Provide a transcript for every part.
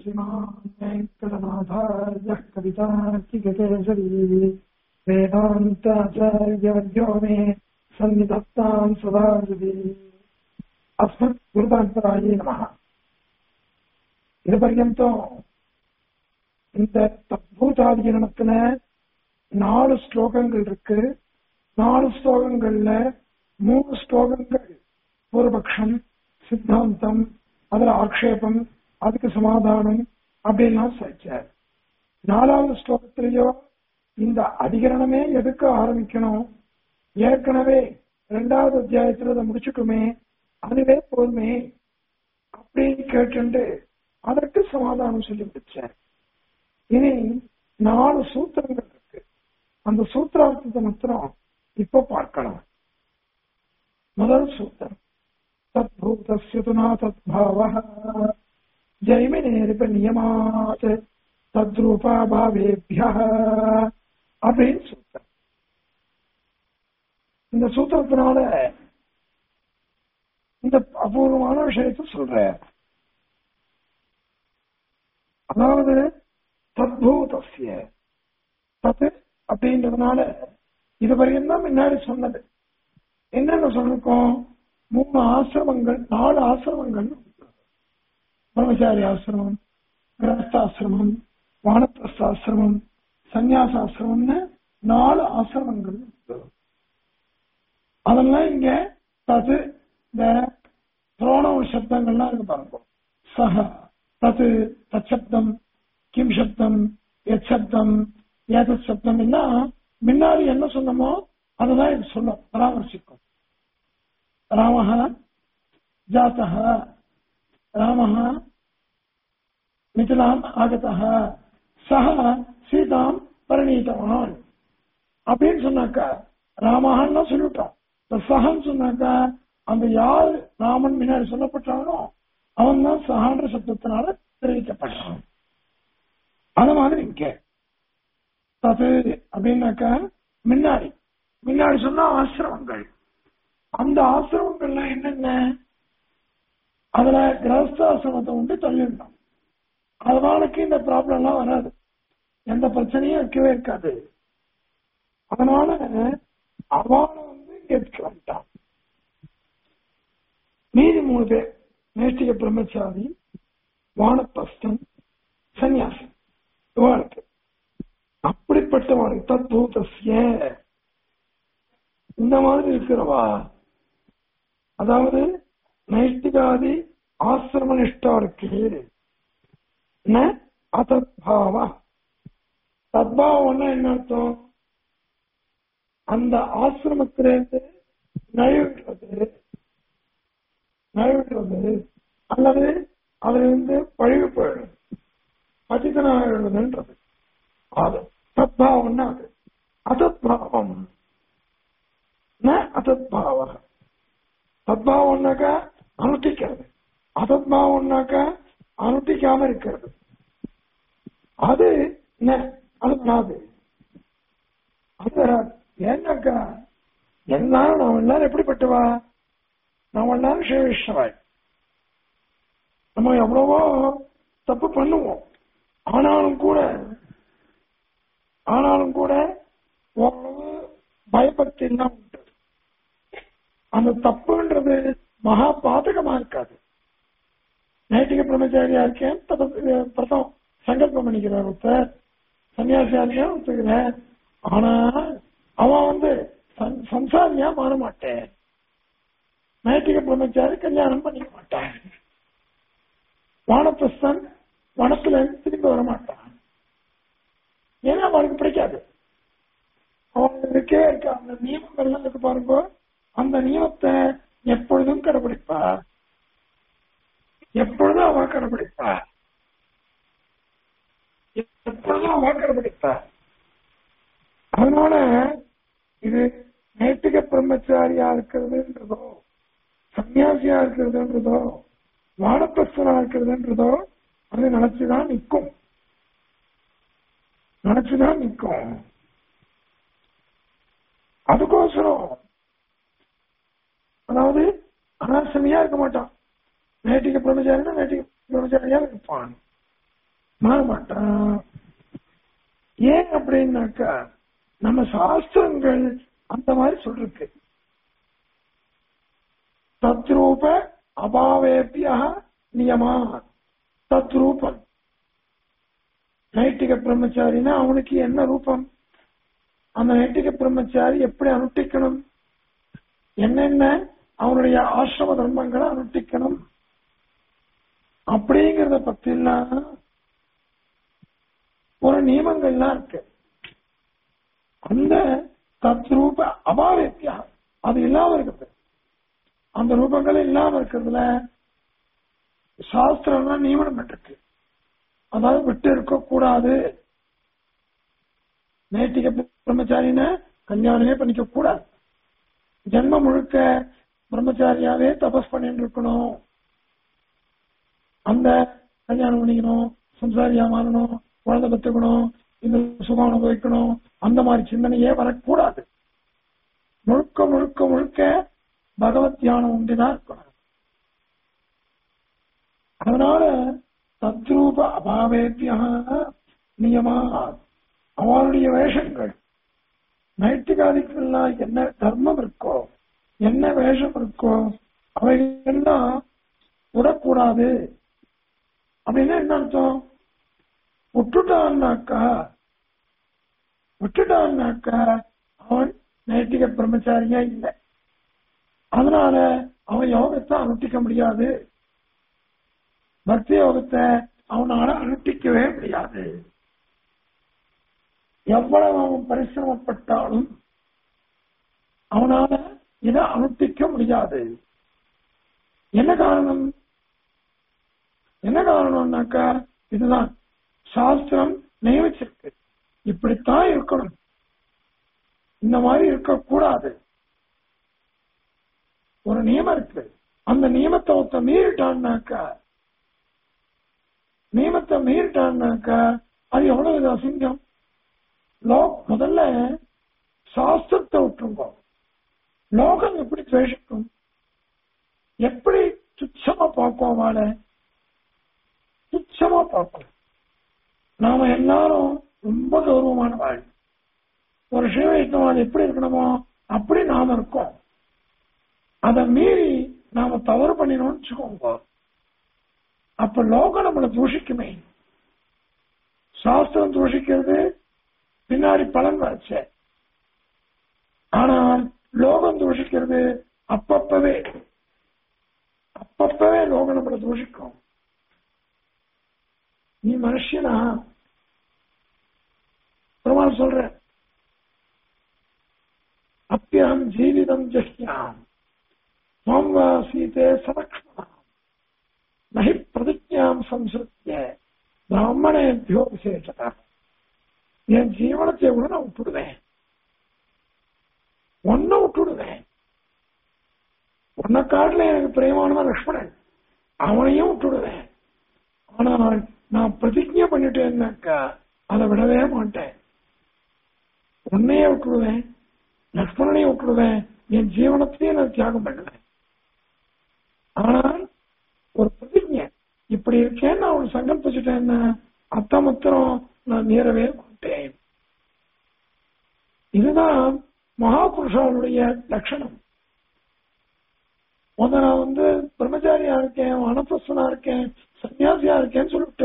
श्रीमान् वेङ्कटनाथार्यः कवितार्किककेसरी वेदान्ताचार्यवर्यो मे सन्निधत्ताम् सदा हृदि अस्मत् गुरुपरम्परायै நமः இது பர்யந்தம் இந்த தத்பூதாதிகரணத்துல நாலு ஸ்லோகங்கள் இருக்கு நாலு ஸ்லோகங்கள்ல மூணு ஸ்லோகங்கள் பூர்வபக்ஷம் சித்தாந்தம் அதுல ஆக்ஷேபம் அதுக்கு சமாதானம் அப்படின்லாம் சொல்லிச்சார் நாலாவது ஸ்லோகத்திலேயோ இந்த அதிகரணமே எதுக்கு ஆரம்பிக்கணும் ஏற்கனவே இரண்டாவது அத்தியாயத்துல அதை முடிச்சுட்டுமே அதுவே போதுமே அப்படின்னு கேட்டு அதற்கு சமாதானம் சொல்லி முடிச்சார் இனி நாலு சூத்திரங்கள் இருக்கு அந்த சூத்திரார்த்தத்தை மாத்திரம் இப்ப பார்க்கலாம் முதல் சூத்திரம் தத்பூதஸ்யதுனா தத்பாவ ஜெய்மினேரிப நியமாத் தத்ரூபாபாவேபிய அப்படின்னு சூத்திரம் இந்த சூத்திரத்தினால இந்த அபூர்வமான விஷயத்தை சொல்ற அதாவது தத்பூதஸ்ய தத்து அப்படின்றதுனால இதுவரையும் தான் முன்னாடி சொன்னது என்னென்ன சொல்லிருக்கோம் மூணு ஆசிரமங்கள் நாலு ஆசிரமங்கள் பிரம்மச்சாரி ஆசிரமம் கிரகஸ்தாசிரமம் வானப்பிரஸ்தாசிரமம் சந்நியாசாசிரமம்னு நாலு ஆசிரமங்கள் அதெல்லாம் இங்க தது இந்த புரோண சப்தங்கள்லாம் இருக்கு பாருங்க சஹ தது தச்சப்தம் கிம் சப்தம் எத் சப்தம் ஏதத் சப்தம் எல்லாம் முன்னாடி என்ன சொன்னமோ அதுதான் இது சொல்லும் பராமர்சிக்கும் ராமஹ ஜாத்தः ராமஹ மிथिलाम् ஆகதः சஹ சீதாம் பரிணீத்தவான் அப்படின்னு சொன்னாக்கா ராமஹான்னு சொல்லிவிட்டான் சஹன்னு சொன்னாக்கா அந்த யார் ராமன் முன்னாடி சொல்லப்பட்டானோ அவன் தான் சஹான்ற சப்தத்தினால தெரிவிக்கப்படுறான் அது மாதிரி இங்க தது அப்படின்னாக்கா முன்னாடி முன்னாடி சொன்னா ஆசிரமங்கள் அந்த ஆசிரமங்கள்ல என்னென்ன அதுல கிரகஸ்தாசிரமத்தை உண்டு தள்ளிடணும் அதனாலக்கு இந்த ப்ராப்ளம் எல்லாம் வராது எந்த பிரச்சனையும் இருக்கவே இருக்காது அதனால அவனை வந்து இங்க எடுத்துட்டு வந்துட்டான் மீதி மூணு பேர் நேஷ்டிக பிரம்மச்சாரி வானப்பஸ்தன் சன்னியாசி இவாளுக்கு அப்படிப்பட்டவனுக்கு தத்பூதசிய இந்த மாதிரி இருக்கிறவா அதாவது நைஷ்டிகாதி ஆசிரம நிஷ்டா இருக்கு அதத்பாவா தத்பாவம்னா என்ன அர்த்தம் அந்த ஆசிரமத்திலிருந்து நழுவிடுறது நழுவிடுறது அல்லது அதுல இருந்து பழிவு போயிடும் பதிதனாகிடுறதுன்றது அது தத்பாவம்னா அது அதத்பாவம் அதத்பாவ தத்பாவம்னாக்கா அனுஷ்டிக்கிறது அதத்பாவம்னாக்கா அனுஷ்டிக்காம இருக்கிறது அது அது வராது அது வராது ஏன்னாக்கா எல்லாரும் நாம் எல்லாரும் எப்படிப்பட்டவா நாம் எல்லாரும் சிவவிஷ்ணவாய் நம்ம எவ்வளவோ தப்பு பண்ணுவோம் ஆனாலும் கூட ஆனாலும் கூட ஓரளவு பயபக்தி எல்லாம் உண்டு அந்த தப்புன்றது மகா பாதகமா இருக்காது நைட்டிக பிரம்மச்சாரியா இருக்கேன் பிரதம் சங்கல்பம் பண்ணிக்கிறார் ஒருத்தர் சன்னியாசியா இருக்கேன் ஒத்துக்கிறேன் ஆனா அவன் வந்து சம்சாரியா மாற மாட்டேன் நைட்டிக பிரம்மச்சாரி கல்யாணம் பண்ணிக்க மாட்டான் வானப்பிரஸ்தன் வனத்துல திரும்பி வர மாட்டான் ஏன்னா அவனுக்கு பிடிக்காது அவனுக்கே இருக்க அந்த நியமங்கள்லாம் இருக்கு பாருங்க அந்த நியமத்தை எப்பொழுதும் கடைபிடிப்பா எப்பொழுதும் அவ கடைபிடிப்பா எப்பொழுதும் அவ கடைபிடிப்பா அதனால இது நைட்டிக பிரம்மச்சாரியா இருக்கிறதுன்றதோ சன்னியாசியா இருக்கிறதுன்றதோ வானப்பிரசனா இருக்கிறதுன்றதோ அது நினைச்சுதான் நிற்கும் நினைச்சுதான் நிற்கும் அதுக்கோசரம் அதாவது அனாசமியா இருக்க மாட்டான் நேட்டிக பிரம்மச்சாரினா நேட்டிக பிரம்மச்சாரியா இருப்பான் மாற மாட்டான் ஏன் அப்படின்னாக்கா நம்ம சாஸ்திரங்கள் அந்த மாதிரி சொல்லிருக்கு தத்ரூப அபாவேபியா நியமா தத்ரூபம் நைட்டிக பிரம்மச்சாரினா அவனுக்கு என்ன ரூபம் அந்த நைட்டிக பிரம்மச்சாரி எப்படி அனுஷ்டிக்கணும் என்னென்ன அவனுடைய ஆசிரம தர்மங்களை அனுஷ்டிக்கணும் அப்படிங்கறத பத்திலாம் ஒரு நியமங்கள்லாம் இருக்கு அந்த தத்ரூப அபாவேத்தியா அது இல்லாம இருக்குது அந்த ரூபங்கள் இல்லாம இருக்கிறதுல சாஸ்திரம் நியமனம் பண்ணிருக்கு அதாவது விட்டு இருக்க கூடாது நேட்டிக பிரம்மச்சாரின கல்யாணமே பண்ணிக்க கூடாது ஜென்மம் முழுக்க பிரம்மச்சாரியாவே தபஸ் பண்ணிட்டு இருக்கணும் அந்த கல்யாணம் பண்ணிக்கணும் சம்சாரியா மாறணும் குழந்தை பெற்றுக்கணும் இந்த சுகம் அனுபவிக்கணும் அந்த மாதிரி சிந்தனையே வரக்கூடாது முழுக்க முழுக்க முழுக்க பகவத் தியானம் உண்டுதான் இருக்கணும் அதனால தத்ரூப அபாவேத்தியா நியமா அவருடைய வேஷங்கள் நைட்டிகாதிக்கெல்லாம் என்ன தர்மம் இருக்கோ என்ன வேஷம் இருக்கோ அவைகள்லாம் விடக்கூடாது அப்படின்னா என்ன அர்த்தம் விட்டுட்டான்னாக்கா விட்டுட்டான்னாக்கா அவன் நைட்டிக பிரம்மச்சாரியா இல்லை அதனால அவன் யோகத்தை அனுஷ்டிக்க முடியாது பக்தி யோகத்தை அவனால அனுஷ்டிக்கவே முடியாது எவ்வளவு அவன் பரிசிரமப்பட்டாலும் அவனால இதை அனுஷ்டிக்க முடியாது என்ன காரணம் என்ன காரணம்னாக்கா இதுதான் சாஸ்திரம் நியமிச்சிருக்கு இப்படித்தான் இருக்கணும் இந்த மாதிரி இருக்கக்கூடாது ஒரு நியமம் இருக்கு அந்த நியமத்தை ஒருத்த மீறிட்டான்னாக்கா நியமத்தை மீறிட்டான்னாக்கா அது எவ்வளவு இது அசிங்கம் லோ முதல்ல சாஸ்திரத்தை விட்டுருங்க லோகம் எப்படி துவேஷிக்கும் எப்படி துச்சமா பார்க்கும் அவளை துச்சமா பார்க்கும் நாம எல்லாரும் ரொம்ப கௌரவமான வாழ் ஒரு சிவ வைஷ்ணவாள் எப்படி இருக்கணுமோ அப்படி நாம இருக்கோம் அதை மீறி நாம தவறு பண்ணினோம்னு வச்சுக்கோங்க அப்ப லோகம் நம்மளை தூஷிக்குமே சாஸ்திரம் தூஷிக்கிறது பின்னாடி பலன் வச்ச ஆனால் லோகம் தூஷிக்கிறது அப்பப்பவே அப்பப்பவே லோகம் நம்மளை தூஷிக்கும் நீ மனுஷனா பெருமாள் சொல்ற அப்பியம் ஜீவிதம் ஜஹ்யாம் மாம் வா சீதே சலக்ஷ்மணாம் நஹி பிரதிஜாம் சம்சிருத்திய பிராமணேபியோ விசேஷதா என் ஜீவனத்தை கூட நான் விட்டுடுவேன் ஒன்ன விட்டுடுவேன் உன்னை காட்டில எனக்கு பிரியமானவன் லக்ஷ்மணன் அவனையும் விட்டுடுவேன் ஆனால் நான் பிரதிஜை பண்ணிட்டேன்னாக்கா அதை விடவே மாட்டேன் உன்னையே விட்டுடுவேன் லக்ஷ்மணனையும் விட்டுடுவேன் என் ஜீவனத்தையும் நான் தியாகம் பண்ணுவேன் ஆனால் ஒரு பிரதிஜை இப்படி இருக்கேன்னு நான் ஒரு சங்கல்பிச்சுட்டேன்னா அத்த மாத்திரம் நான் நேரவே மாட்டேன் இதுதான் மகாபுருஷாவுடைய லட்சணம் முத நான் வந்து பிரம்மச்சாரியா இருக்கேன் வனப்பிரசனா இருக்கேன் சன்னியாசியா இருக்கேன்னு சொல்லிட்டு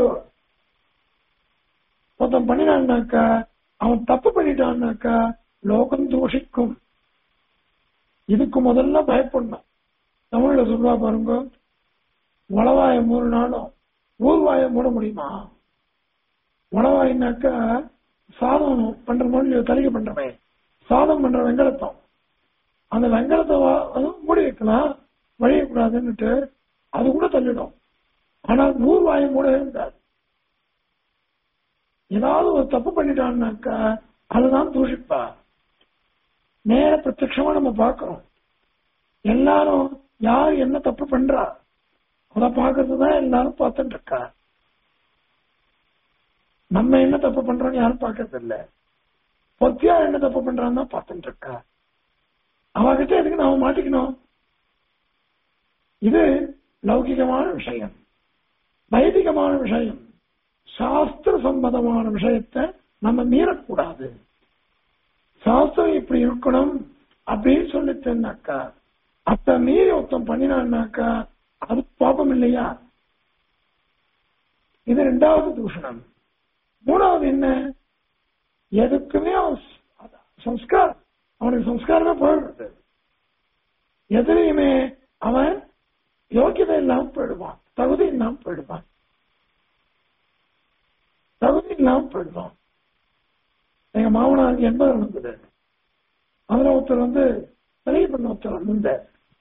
ஒருத்தன் பண்ணினான்னாக்கா அவன் தப்பு பண்ணிட்டான்னாக்கா லோகம் தூஷிக்கும் இதுக்கு முதல்ல பயப்படணும் தமிழ்ல சொல்லுவா பாருங்க உளவாய மூடினாலும் ஊர்வாய மூட முடியுமா உளவாயினாக்கா சாதம் பண்ற மாதிரி தலிகை பண்றவன் சாதம் பண்ற வெங்கலத்தம் அந்த வெங்கலத்தை மூடி வைக்கலாம் வழியக்கூடாதுன்னுட்டு அது கூட தள்ளிடும் ஆனால் நூறு வாயம் கூட இருக்காது ஏதாவது ஒரு தப்பு பண்ணிட்டான்னாக்கா அதுதான் தூஷிப்பா நேர பிரத்யமா நம்ம பார்க்கிறோம் எல்லாரும் யார் என்ன தப்பு பண்றா அதை பார்க்கறது தான் எல்லாரும் பார்த்துட்டு இருக்கா நம்ம என்ன தப்பு பண்றோம்னு யாரும் பார்க்கறது இல்ல பொத்தியா என்ன தப்பு பண்றான்னு தான் பார்த்துட்டு இருக்கா அவகிட்ட எதுக்கு நாம மாட்டிக்கணும் இது லௌகிகமான விஷயம் வைதிகமான விஷயம் சாஸ்திர சம்பந்தமான விஷயத்தை நம்ம மீறக்கூடாது சாஸ்திரம் இப்படி இருக்கணும் அப்படின்னு சொல்லித்தேன்னாக்கா அத்த மீறி ஒருத்தன் பண்ணினான்னாக்கா அது பாபம் இல்லையா இது ரெண்டாவது தூஷணம் மூணாவது என்ன எதுக்குமே அவன் ஸ்- சம்ஸ்காரம் அவனுக்கு சம்ஸ்காரமே போயிடுறது எதுலையுமே அவன் யோக்கியதை இல்லாம போயிடுவான் தகுதி இல்லாம போயிடுவான் தகுதி இல்லாம போயிடுவான் எங்க மாமனாருக்கு எண்பது நடந்தது அதுல ஒருத்தர் வந்து பெரிய பண்ண ஒருத்தர் வந்து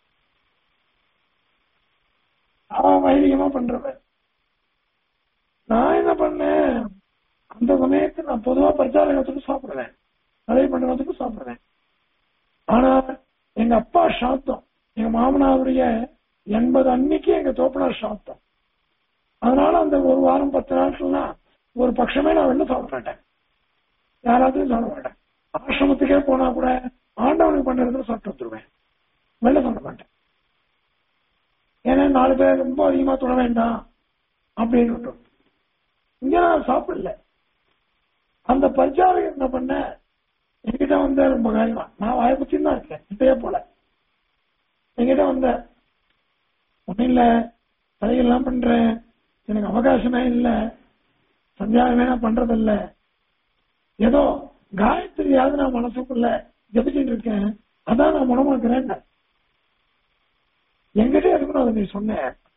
அவன் வைதிகமா பண்றவன் நான் என்ன பண்ணேன் அந்த சமயத்துல நான் பொதுவா பிரச்சாரத்துக்கு சாப்பிடுவேன் நிறைய பண்றதுக்கு சாப்பிடுவேன் ஆனா எங்க அப்பா சாத்தம் எங்க மாமனாருடைய எண்பது அன்னைக்கு எங்க தோப்பனார் சாத்தம் அதனால அந்த ஒரு வாரம் பத்து நாட்கள்லாம் ஒரு பட்சமே நான் வெளில சாப்பிட மாட்டேன் யாராவது சாப்பிட மாட்டேன் ஆசிரமத்துக்கே போனா கூட ஆண்டவனுக்கு பண்றதுல சாப்பிட்டு வந்துருவேன் வெளில சாப்பிட மாட்டேன் ஏன்னா நாலு பேர் ரொம்ப அதிகமா தொட வேண்டாம் அப்படின்னு விட்டோம். இங்க நான் சாப்பிடல அந்த பரிச்சாரகர் என்ன பண்ண என்கிட்ட வந்த ரொம்ப காரியமா நான் வாய பத்தி தான் இருக்கேன் இப்பயே போல என்கிட்ட வந்த ஒன்னும் இல்ல தலையெல்லாம் பண்றேன் எனக்கு அவகாசமே இல்ல சந்தியாகமே நான் பண்றது இல்ல ஏதோ காயத்ரியாவது நான் மனசுக்குள்ள ஜபிச்சுட்டு இருக்கேன் அதான் நான் குணமாக்குறேன் என்கிட்ட இருக்கணும் அதை நீ சொன்ன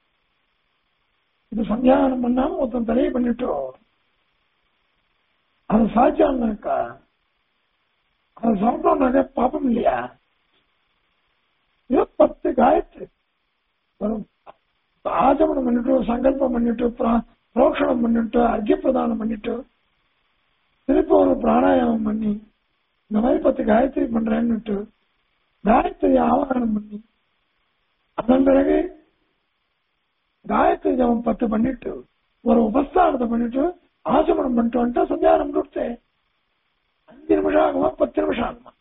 இது சந்தியாகனம் பண்ணாம ஒருத்தன் தலையை பண்ணிட்டோம் அது சாட்சியானாக்கா அது சாப்பிட்டோம்னாக்க பாப்பம் இல்லையா இது பத்து காயத்ரி ஒரு ஆச்சமனம் பண்ணிட்டு சங்கல்பம் பண்ணிட்டு பிரா- புரோக்ஷணம் பண்ணிட்டு அர்க்கிய பிரதானம் பண்ணிட்டு திருப்பி ஒரு பிராணாயாமம் பண்ணி இந்த மாதிரி பத்து காயத்ரி பண்றேன்னுட்டு காயத்ரி ஆவாகனம் பண்ணி அதன் பிறகு காயத்ரி ஜபம் பத்து பண்ணிட்டு ஒரு உபஸ்தானத்தை பண்ணிட்டு ஆச்சமனம் பண்ணிட்டு வந்துட்டா சந்தியானம் கொடுத்து அஞ்சு நிமிஷம் ஆகுமா பத்து நிமிஷம் ஆகுமா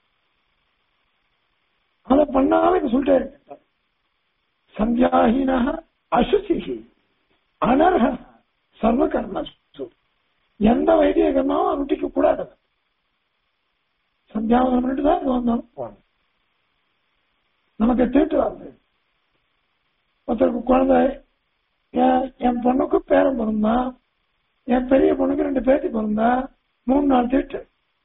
அதை பண்ணாலும் இங்க சொல்லிட்டே இருக்க சந்தியாஹீன அசுசிஹி அனர்ஹ சர்வ கர்மசு எந்த வைத்திய கர்மாவும் அனுட்டிக்க கூடாது சந்தியாவனம் பண்ணிட்டு தான் இது வந்தாலும் போகணும் நமக்கு தீட்டு வருது ஒருத்தருக்கு குழந்தை என் என் பொண்ணுக்கு பேரன் பிறந்தா என் பெரிய பொண்ணுக்கு ரெண்டு பேத்தி பிறந்தா மூணு நாள் தீட்டு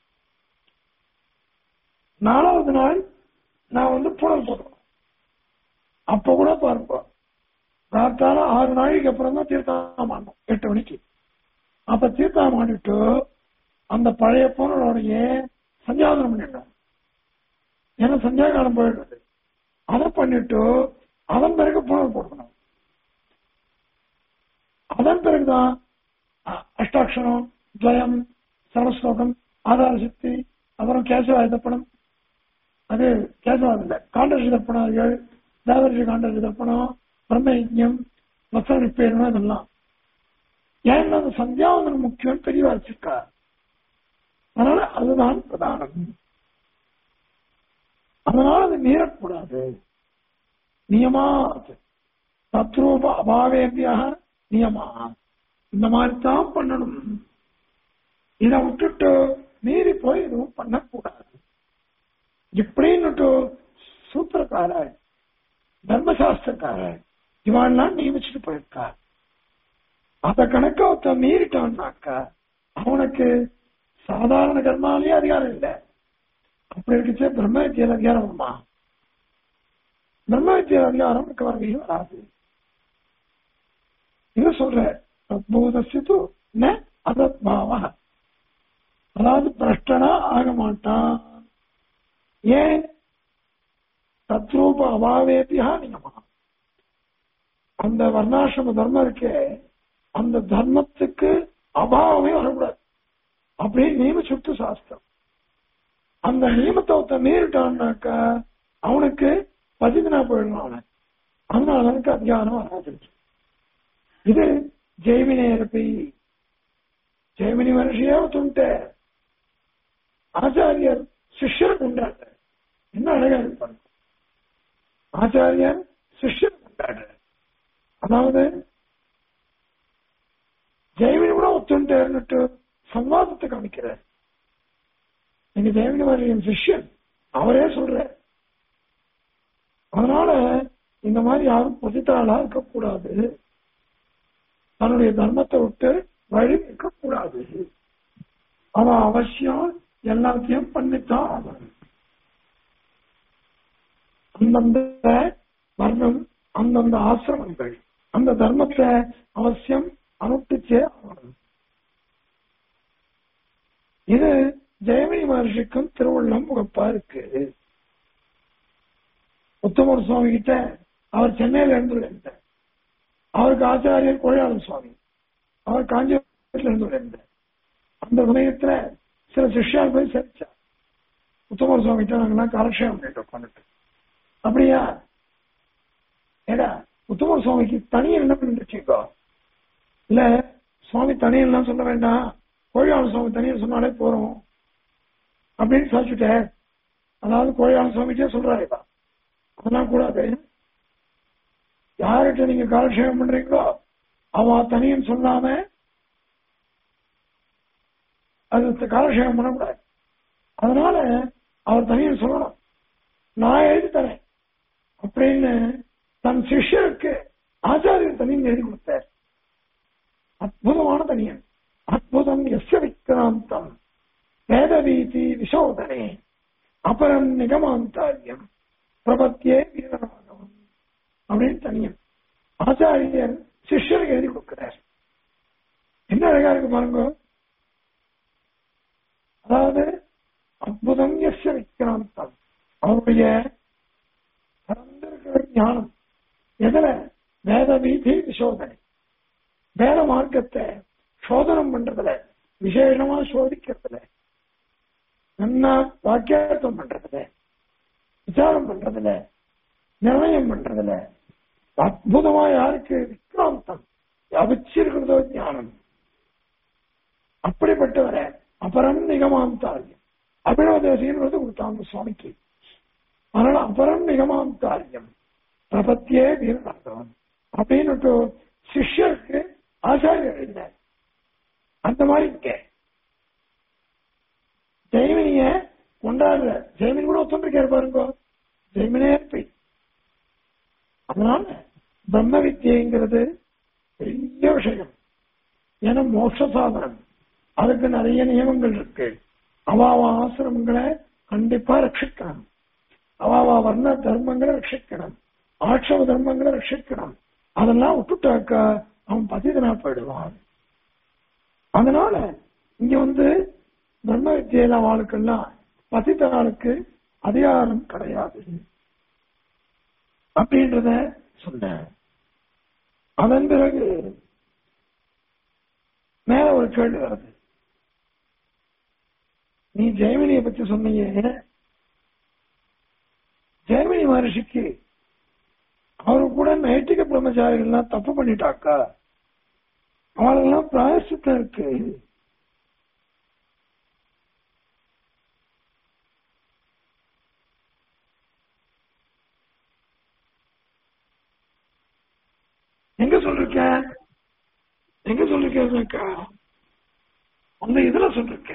நாலாவது நாள் நான் வந்து புனல் போடுறோம் அப்ப கூட பாருங்க காத்தால ஆறு நாளைக்கு அப்புறம் தான் தீர்த்தம் ஆடணும் எட்டு மணிக்கு அப்ப தீர்த்தம் ஆடிட்டு அந்த பழைய பொருளோடைய சந்தியாதனம் பண்ணிட்டோம் ஏன்னா சந்தியாகாலம் போயிடுறது அதை பண்ணிட்டு அதன் பிறகு புனல் போடணும் அதன் பிறகுதான் அ- அஷ்டாட்சரம் துவயம் சரஸ்லோகம் ஆதார சக்தி அப்புறம் கேசவாய தப்பணம் அது கேசவாத இல்ல காண்டர்ஷி தப்பணம் ஏழு தேவரிஷி காண்டர்ஷி தப்பணம் பிரம்ம யஜ்யம் வசன நிப்பேரணும் இதெல்லாம் ஏன்னா அந்த சந்தியாவந்தனம் முக்கியம் பெரியவா வச்சிருக்கா அதனால அதுதான் பிரதானம் அதனால அது மீறக்கூடாது நியமா தத்ரூப அபாவேபியாக நியமா இந்த மாதிரி தான் பண்ணணும் இதை விட்டுட்டு மீறி போய் எதுவும் பண்ணக்கூடாது இப்படின்னுட்டு சூத்திரக்கார தர்மசாஸ்திரக்கார இவாள்லாம் நியமிச்சுட்டு போயிருக்கா அத கணக்க ஒருத்தன் மீறிட்டான்னாக்கா அவனுக்கு சாதாரண கர்மாலேயே அதிகாரம் இல்லை அப்படி இருக்குச்சே பிரம்ம வித்தியால அதிகாரம் வருமா பிரம்ம வித்தியால அதிகாரம் எனக்கு வரவே வராது இது சொல்ற தத்பூதசித்து ந அதத்பாவ அதாவது பிரஷ்டனா ஆக மாட்டான் ஏன் தத்ரூப அபாவேபியா நியமா அந்த வர்ணாசிரம தர்மம் இருக்கே அந்த தர்மத்துக்கு அபாவமே வரக்கூடாது அப்படியே நியமிச்சுட்டு சாஸ்திரம் அந்த நியமத்தை ஒருத்தன் மீறிட்டான்னாக்கா அவனுக்கு பதினா போயிடலாம் அவன் அதனால அவனுக்கு அதிகாரம் வராது இது ஜெய்மினி இருப்பி ஜெய்மினி மனுஷியே ஒருத்தன்ட்ட ஆச்சாரியர் சிஷ்யர் கொண்டாடுற என்ன அழகா இருப்பாங்க ஆச்சாரியர் சிஷ்யர் கொண்டாடுற அதாவது ஜெய்மினி கூட பண்ணிட்டேன்னுட்டு சம்வாதத்தை காமிக்கிறார் எங்க தேவனி என் சிஷ்யன் அவரே சொல்ற அதனால இந்த மாதிரி யாரும் புதித்தாளா இருக்கக்கூடாது தன்னுடைய தர்மத்தை விட்டு வழி இருக்கக்கூடாது அவன் அவசியம் எல்லாத்தையும் பண்ணித்தான் ஆகணும் அந்தந்த வர்ணம் அந்தந்த ஆசிரமங்கள் அந்த தர்மத்தை அவசியம் அனுப்பிச்சே ஆகணும் இது ஜெயமணி மகர்ஷிக்கும் திருவள்ளம் முகப்பா இருக்கு உத்தமர் சுவாமி கிட்ட அவர் சென்னையில இருந்து அவருக்கு ஆச்சாரியர் கொழையாளன் சுவாமி அவர் காஞ்சிபுரத்துல இருந்து அந்த சமயத்துல சில சிஷ்யால் போய் சரிச்சார் உத்தமர் சுவாமி கிட்ட நாங்கெல்லாம் காலக்ஷேபம் பண்ணிட்டு உட்காந்துட்டு அப்படியா ஏடா உத்தமர் சுவாமிக்கு தனியன் என்ன பண்ணிருச்சுக்கோ இல்ல சுவாமி தனியன்லாம் சொல்ல வேண்டாம் கோழியாள சுவாமி தனியன் சொன்னாலே போறோம் அப்படின்னு சாதிச்சுட்டேன் அதாவது கோழியாள சுவாமிட்டே சொல்றாருப்பா அதெல்லாம் கூடாது யார்கிட்ட நீங்க காலக்ஷேபம் பண்றீங்களோ அவ தனியன் சொல்லாம அது காலக்ஷேபம் பண்ணக்கூடாது அதனால அவர் தனியன் சொல்லணும் நான் எழுதி தரேன் அப்படின்னு தன் சிஷ்யருக்கு ஆச்சாரியர் தனியன் எழுதி கொடுத்தார் அற்புதமான தனியன் அற்புதம் எஸ்ய விக்ராந்தம் வேதவீதி விசோதனே அபரம் நிகமாந்தாரியம் பிரபத்தியே வீரராகவம் அப்படின்னு தனியன் ஆச்சாரியர் சிஷ்யருக்கு எழுதி கொடுக்கிறார் என்ன அழகா இருக்கு பாருங்க அதாவது அற்புதம் எஸ்ய விக்ராந்தம் அவருடைய பரந்திருக்கிற ஞானம் எதுல வேத வீதி விசோதனை வேத மார்க்கத்தை சோதனம் பண்றதுல விசேஷமா சோதிக்கிறதுல நல்லா வாக்கியார்த்தம் பண்றதுல விசாரம் பண்றதுல நிர்ணயம் பண்றதுல அற்புதமா யாருக்கு விக்ராந்தம் அவிச்சிருக்கிறதோ ஞானம் அப்படிப்பட்டவரை அபரம் நிகமாந்தாரியம் அபினவதேசியன்றது கொடுத்தாங்க சுவாமிக்கு அதனால அபரம் நிகமாந்தாரியம் பிரபத்தியே வீரராகவன் அப்படின்னு சிஷ்யருக்கு ஆச்சாரியர் எழுதினார் அந்த மாதிரி இருக்க ஜெய்மினிய கொண்டாடுற ஜெய்மினி கூட ஒத்துருக்காரு பாருங்க ஜெய்மினே இருப்பை அதனால பிரம்ம வித்தியங்கிறது பெரிய விஷயம் ஏன்னா மோட்ச சாதனம் அதுக்கு நிறைய நியமங்கள் இருக்கு அவாவா ஆசிரமங்களை கண்டிப்பா ரட்சிக்கணும் அவாவா வர்ண தர்மங்களை ரட்சிக்கணும் ஆட்சம தர்மங்களை ரட்சிக்கணும் அதெல்லாம் விட்டுட்டாக்கா அவன் பதிதனா போயிடுவான் அதனால இங்க வந்து பிரம்ம வித்தியில வாழ்க்கெல்லாம் பதித்தனாளுக்கு அதிகாரம் கிடையாது அப்படின்றத சொன்னேன் அதன் பிறகு மேல ஒரு கேள்வி வருது நீ ஜெயமினியை பத்தி சொன்னீங்க ஜெயமினி மகர்ஷிக்கு அவரு கூட நைட்டிக பிரம்மச்சாரிகள்லாம் தப்பு பண்ணிட்டாக்கா அவளுக்கெல்லாம் பிராயசித்தம் இருக்கு எங்க சொல்லிருக்க எங்க சொல்லிருக்கா அந்த இதுல சொல்லிருக்க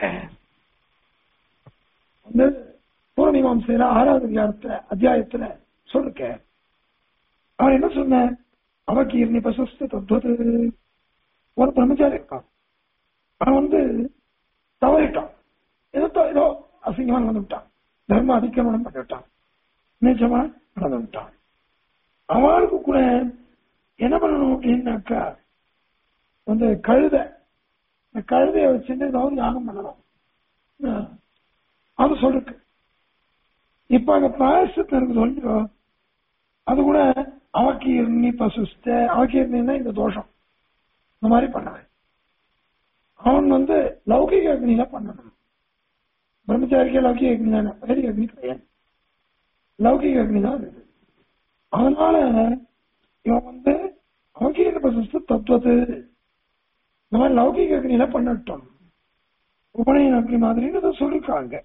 அந்த பூர்ணிமாம்சையில ஆறாவது அதிகாரத்துல அத்தியாயத்துல சொல்லிருக்க அவன் என்ன சொன்ன அவக்கு இருநி பசஸ்து தத்துவது ஒரு பிரம்மச்சாரி இருக்கான் அவன் வந்து தவறிட்டான் ஏதோ த- ஏதோ அசிங்கமா நடந்து விட்டான் தர்ம அதிக்கிரமணம் பண்ணி விட்டான் நிச்சயமா நடந்து விட்டான் அவளுக்கு கூட என்ன பண்ணணும் அப்படின்னாக்கா வந்து கழுத இந்த கழுதையை வச்சுட்டு ஏதாவது யாகம் பண்ணலாம் ஆஹ் அது சொல்லிருக்கு இப்ப அங்க பிராயசத்தை இருக்கு சொல்லியோ அது கூட அவக்கீர்ணி பசுஸ்த அவக்கீர்ணின்னா இந்த தோஷம் இந்த மாதிரி பண்ணவன் அவன் வந்து லௌகிக அக்னியில பண்ணணும் பிரம்மச்சாரிக்கே லௌகிக அக்னி தானே வேதிக அக்னி கிடையாது லௌகிக அக்னி தான் இருக்கு அதனால இவன் வந்து அவகீர பசுஸ்து தத்துவத்து இந்த மாதிரி லௌகிக அக்னியில பண்ணட்டும் உபநயன அக்னி மாதிரின்னு அதை சொல்லிருக்காங்க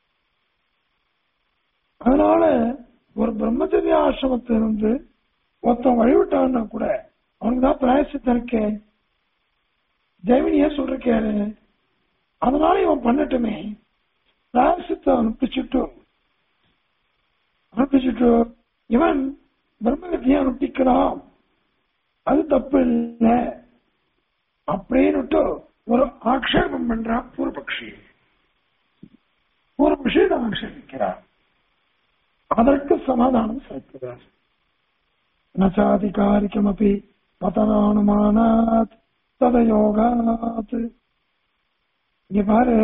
அதனால ஒரு பிரம்மச்சரிய ஆசிரமத்திலிருந்து ஒருத்தன் வழிவிட்டான்னா கூட அவனுக்கு தான் பிராயசித்தம் இருக்கே ஜெமினியே சொல்றாரு அதனால இவன் பண்ணட்டுமே பிராயசித்தை அனுப்பிச்சுட்டு அனுப்பிச்சுட்டு இவன் பிரம்ம வித்தியை அனுப்பிக்கிறான் அது தப்பு இல்லை அப்படின்னுட்டு ஒரு ஆக்ஷேபம் பண்றான் பூர்வபக்ஷி பூர்வபக்ஷி தான் ஆக்ஷேபிக்கிறார் அதற்கு சமாதானம் சேர்க்கிறார் நச்சாதிகாரிக்கமபி பதனானுமானாத் ததயோகாத் இங்க பாரு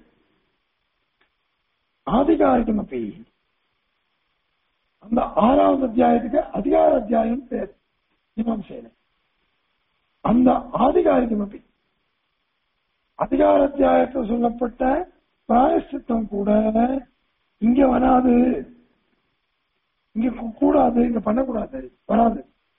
ஆதிகாரிக்கமபி அந்த ஆறாவது அத்தியாயத்துக்கு அதிகார அத்தியாயம் பேர் இமாம் செய்யல அந்த ஆதிகாரிக்கமபி அதிகார அத்தியாயத்தில் சொல்லப்பட்ட பிராயசித்தம் கூட இங்க வராது இங்க கூடாது இங்க பண்ணக்கூடாது வராது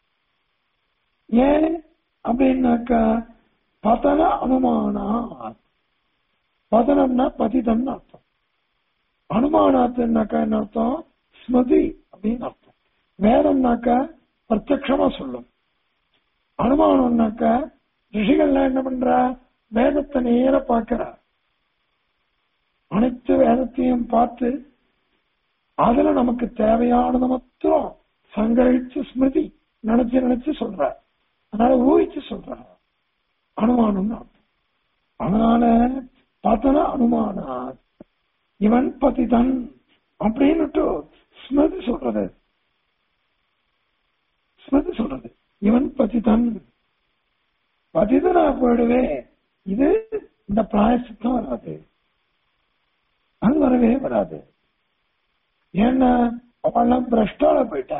ஏன் அப்படின்னாக்கா பதன அனுமானா பதனம்னா பதிதம்னு அர்த்தம் அனுமானாத்துனாக்கா என்ன அர்த்தம் ஸ்மிருதி அப்படின்னு அர்த்தம் வேதம்னாக்கா பிரத்யக்ஷமா சொல்லும் அனுமானம்னாக்கா ரிஷிகள்லாம் என்ன பண்றா வேதத்தை நேர பார்க்கிறா அனைத்து வேதத்தையும் பார்த்து அதுல நமக்கு தேவையானது மாத்திரம் சங்கரிச்சு ஸ்மிருதி நினைச்சு நினைச்சு சொல்ற அதனால ஊகிச்சு சொல்ற அனுமானம் அதனால பதன அனுமானா இவன் பதிதன் அப்படின்னுட்டு ஸ்மிருதி சொல்றது ஸ்மிருதி சொல்றது இவன் பதிதன் பதிதனா போயிடுவே இது இந்த பிராயசித்தம் வராது அது வரவே வராது ஏன்னா அவெல்லாம் பிரஷ்டால போயிட்டா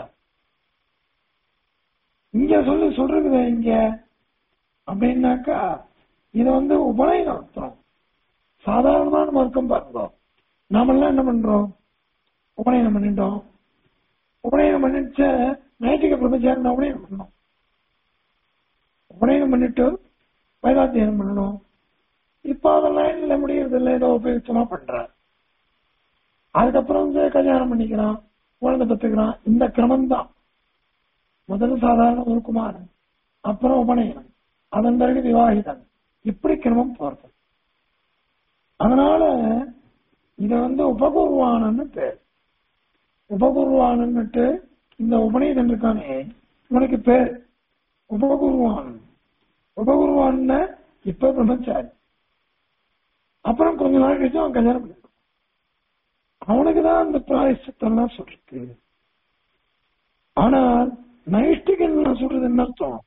இங்க சொல்லி சொல்றது இங்க அப்படின்னாக்கா இது வந்து உபநயன அர்த்தம் சாதாரணமான மார்க்கம் பாருங்க நாமெல்லாம் என்ன பண்றோம் உபநயனம் பண்ணிட்டோம் உபநயனம் பண்ணிச்ச நைட்டிக பிரம்மச்சாரி உபநயனம் பண்ணணும் உபநயனம் பண்ணிட்டு வேதாத்தியனம் பண்ணணும் இப்ப அதெல்லாம் இல்ல முடியறது இல்லை ஏதோ உபயோகமா பண்ற அதுக்கப்புறம் வந்து கல்யாணம் பண்ணிக்கிறான் குழந்தை பெற்றுக்கிறான் இந்த கிரமம் தான் முதல்ல சாதாரண ஒரு குமாரன் அப்புறம் உபநயனம் அதன் பிறகு விவாகிதன் இப்படி கிரமம் போறது அதனால இத வந்து உபகுருவானன்னு பேர் உபகுருவானன்னுட்டு இந்த உபநயதன் இருக்கானே இவனுக்கு பேர் உபகுருவான் உபகுருவான் இப்ப பிரம்மச்சாரி அப்புறம் கொஞ்ச நாள் கழிச்சு அவன் கல்யாணம் பண்ணிருக்கான் அவனுக்கு தான் அந்த பிராயசத்தெல்லாம் சொல்றது ஆனால் நைஷ்டிகன் நான் சொல்றது என்ன அர்த்தம்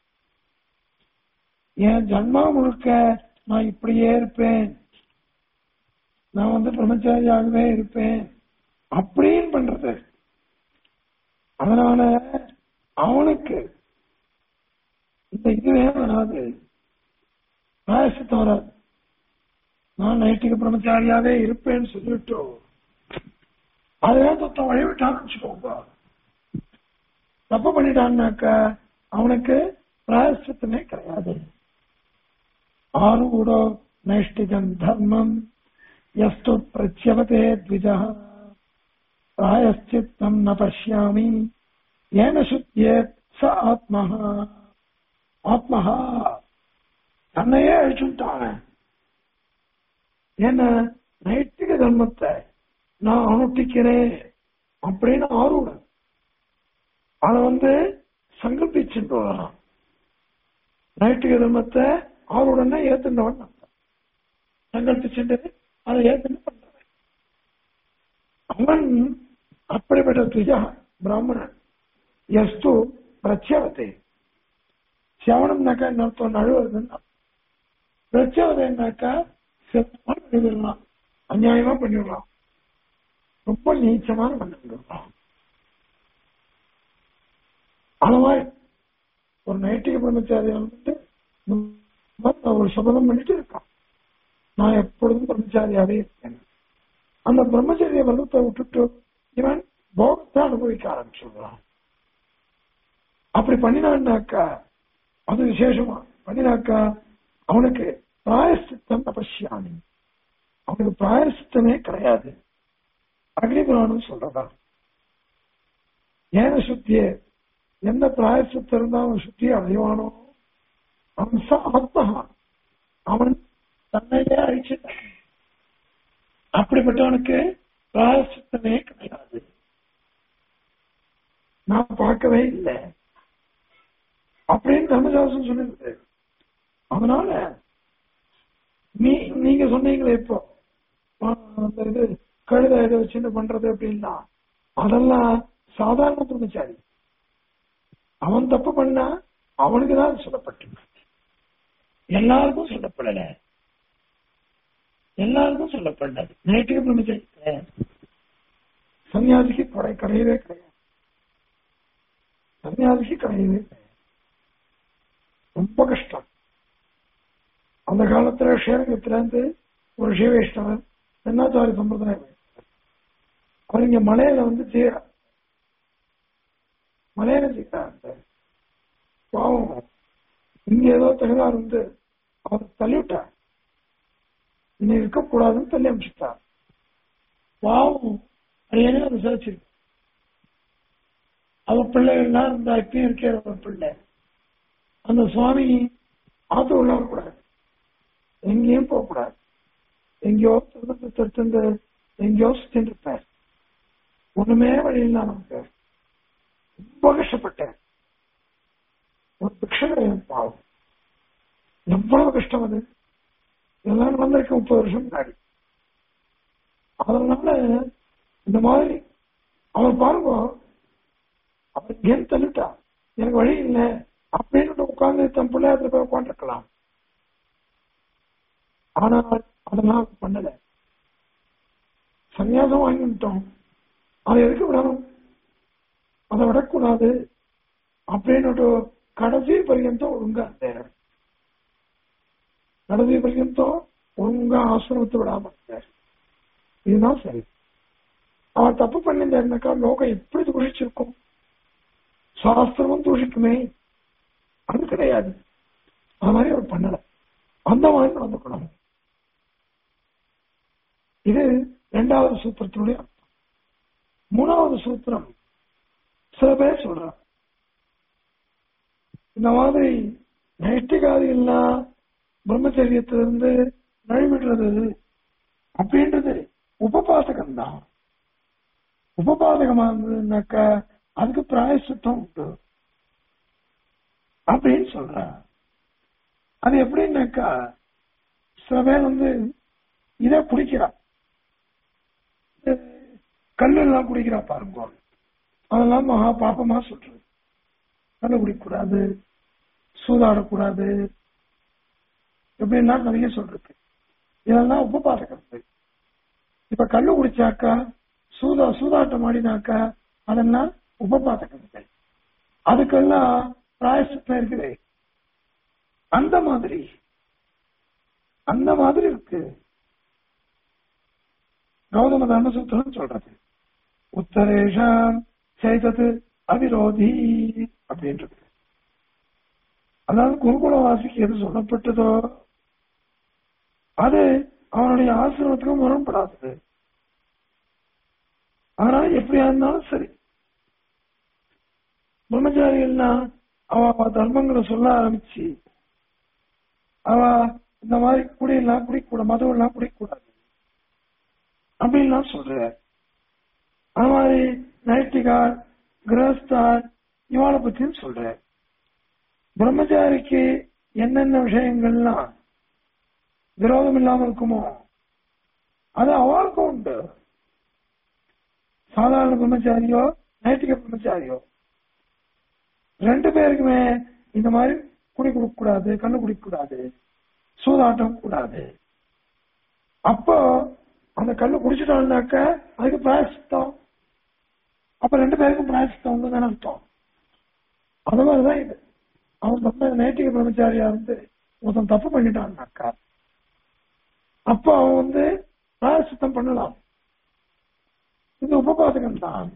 என் ஜன்மா முழுக்க நான் இப்படியே இருப்பேன் நான் வந்து பிரம்மச்சாரியாகவே இருப்பேன் அப்படின்னு பண்றது அதனால அவனுக்கு இந்த இதுவே வராது பிராயசத்தம் வராது நான் நைட்டுக்கு பிரம்மச்சாரியாவே இருப்பேன்னு சொல்லிட்டு அதுவே தொத்தம் வழிவிட்டான்னு வச்சுக்கோங்க தப்பு பண்ணிட்டான்னாக்கா அவனுக்கு பிராயசித்தமே கிடையாது ஆரூடோ நைஷ்டிகம் தர்மம் எஸ்து பிரத்யவதே த்விஜா பிராயச்சித்தம் ந பசியாமி ஏன சுத்தியே ச ஆத்மஹா ஆத்மஹா தன்னையே அழிச்சுட்டான் என்ன நைட்டிக தர்மத்தை நான் அனுஷ்டிக்கிறேன் அப்படின்னு ஆர்வம் அதை வந்து சங்கல்பிச்சுட்டு வரான் நைட்டிக தர்மத்தை ஆர்வம் ஏத்துண்டவன் சங்கல்பிச்சுட்டு அதை ஏத்துட்டு பண்றவன் அவன் அப்படிப்பட்ட துஜா பிராமணன் எஸ்து பிரத்யவத்தை சிரவணம்னாக்கா என்ன அர்த்தம் நழுவுறதுன்னா பிரத்யவதைனாக்கா செத்தமா பண்ணிவிடலாம் அநியாயமா பண்ணிவிடலாம் ரொம்ப நீச்சமான பண்ணிவிடலாம் அந்த மாதிரி ஒரு நைட்டிக பிரம்மச்சாரி வந்துட்டு ஒரு சபதம் பண்ணிட்டு இருக்கான் நான் எப்பொழுதும் பிரம்மச்சாரியாவே இருக்கேன் அந்த பிரம்மச்சரிய விரதத்தை விட்டுட்டு இவன் போகத்தை அனுபவிக்க ஆரம்பிச்சுடுறான் அப்படி பண்ணினான்னாக்கா அது விசேஷமா பண்ணினாக்கா அவனுக்கு பிராயசித்தம் அவசியாமி அவனுக்கு பிராயசித்தமே கிடையாது அக்னிபுராணம் சொல்றதா ஏன சுத்தியே எந்த பிராயசித்தம் இருந்தா அவன் சுத்தி அடைவானோ அவன் ஆத்மஹா அவன் தன்னையே அழிச்சிட்டான் அப்படிப்பட்டவனுக்கு பிராயசித்தமே கிடையாது நான் பார்க்கவே இல்லை அப்படின்னு தர்மசாஸ்திரம் சொல்லிருக்கு அதனால நீ நீங்க சொன்னீங்களே இப்போ ஆ, அந்த இது கழுத இதை வச்சுட்டு பண்றது அப்படின்னா அதெல்லாம் சாதாரண பிரம்மச்சாரி அவன் தப்பு பண்ணா அவனுக்கு தான் சொல்லப்பட்டு எல்லாருக்கும் சொல்லப்படல எல்லாருக்கும் சொல்லப்படாது நைட்டுக்கு பிரம்மச்சாரி கிடையாது சன்னியாசிக்கு கொடை கிடையவே கிடையாது சன்னியாசிக்கு கிடையவே கிடையாது ரொம்ப கஷ்டம் அந்த காலத்துல ஸ்ரீரங்கத்துல இருந்து ஒரு ஸ்ரீவைஷ்ணவர் தென்னாச்சாரி சம்பிரதாயம் அவர் இங்க மலையில வந்து செய்யறார் மலையில செய்யறார் பாவம் இங்க ஏதோ தகராறு வந்து அவர் தள்ளிவிட்டார் இனி இருக்கக்கூடாதுன்னு தள்ளி அமிச்சுட்டார் பாவம் அரியனே அதை சிரிச்சிருக்கு அவ பிள்ளைகள்லாம் இருந்தா இப்பயும் இருக்கிற ஒரு பிள்ளை அந்த சுவாமி ஆத்து உள்ள வரக்கூடாது எங்கேயும் போகக்கூடாது எங்கேயோ திரும்ப திருத்தந்து எங்கேயோ சுத்தின்னு இருப்பார் ஒண்ணுமே வழி இல்லை நமக்கு ரொம்ப கஷ்டப்பட்டேன் ஒரு பிக்ஷகரையும் பாவம் எவ்வளவு கஷ்டம் அது இதெல்லாம் நடந்திருக்கு முப்பது வருஷம் முன்னாடி அதனால இந்த மாதிரி அவர் பாருங்க அவர் கேம் தள்ளிட்டா எனக்கு வழி இல்லை அப்படின்னு உட்கார்ந்து தன் பிள்ளையாத்துல போய் உட்காந்துருக்கலாம் ஆனால் அதெல்லாம் அவர் பண்ணல சன்னியாசம் வாங்கிட்டோம் அதை எதுக்கு விடணும் அதை விடக்கூடாது அப்படின்னு கடைசி பர்யந்தம் ஒழுங்கா இருந்தார் கடைசி பர்யந்தம் ஒழுங்கா ஆசிரமத்தை விடாம இருந்தார் இதுதான் சரி அவர் தப்பு பண்ணியிருந்தாருனாக்கா லோகம் எப்படி தூஷிச்சிருக்கும் சாஸ்திரமும் தூஷிக்குமே அது கிடையாது அது மாதிரி அவர் பண்ணல அந்த மாதிரி நடந்துக்கணும் இது இரண்டாவது சூத்திரத்தினுடைய அர்த்தம் மூணாவது சூத்திரம் சில பேர் சொல்றான் இந்த மாதிரி நைஷ்டிகாதிகள்லாம் பிரம்மச்சரியத்திலிருந்து நழுவிடுறது அப்படின்றது உபபாதகம் தான் உபபாதகமா இருந்ததுனாக்கா அதுக்கு பிராயசித்தம் உண்டு அப்படின்னு சொல்ற அது எப்படின்னாக்கா சில பேர் வந்து இத குடிக்கிறான் கல்லு எல்லாம் குடிக்கிறா பாருங்க அதெல்லாம் மகா பாப்பமா சொல்றது கல்லு குடிக்கக்கூடாது சூதாடக்கூடாது இப்படின்னா நிறைய சொல்றது இதெல்லாம் உபபாதகம் இப்ப கல்லு குடிச்சாக்கா சூதா சூதாட்டம் ஆடினாக்கா அதெல்லாம் உபபாதகங்கள் அதுக்கெல்லாம் பிராயசத்தம் இருக்குது அந்த மாதிரி அந்த மாதிரி இருக்கு கௌதம தர்மசூத்திரம் சொல்றது உத்தரேஷாம் செய்தது அவிரோதி அப்படின்றது அதாவது குருகுலவாசிக்கு எது சொல்லப்பட்டதோ அது அவனுடைய ஆசிரமத்துக்கு முரண்படாதது ஆனா எப்படியா இருந்தாலும் சரி பிரம்மச்சாரிகள்னா அவ அவ தர்மங்களை சொல்ல ஆரம்பிச்சு அவ இந்த மாதிரி குடியெல்லாம் குடிக்கூட மதம் எல்லாம் குடிக்கூடாது அப்படின்லாம் சொல்ற அது மாதிரி நைட்டிகார் கிரகஸ்தார் இவாளை பத்தியும் சொல்ற பிரம்மச்சாரிக்கு என்னென்ன விஷயங்கள்லாம் விரோதம் இல்லாம இருக்குமோ அது அவளுக்கும் உண்டு சாதாரண பிரம்மச்சாரியோ நைட்டிக பிரம்மச்சாரியோ ரெண்டு பேருக்குமே இந்த மாதிரி குடி குடிக்க கூடாது கண்ணு குடிக்க கூடாது சூதாட்டம் கூடாது அப்போ அந்த கண்ணு குடிச்சிட்டான்னாக்க அதுக்கு பிராயசித்தம் அப்ப ரெண்டு பேருக்கும் பிராயசித்தம் உண்டு தானே அர்த்தம் அது மாதிரிதான் இது அவன் தப்ப நைட்டிக பிரம்மச்சாரியா இருந்து ஒருத்தன் தப்பு பண்ணிட்டான்னாக்கா அப்போ அவன் வந்து பிராயசித்தம் பண்ணலாம் இது உபபாதகம் தான்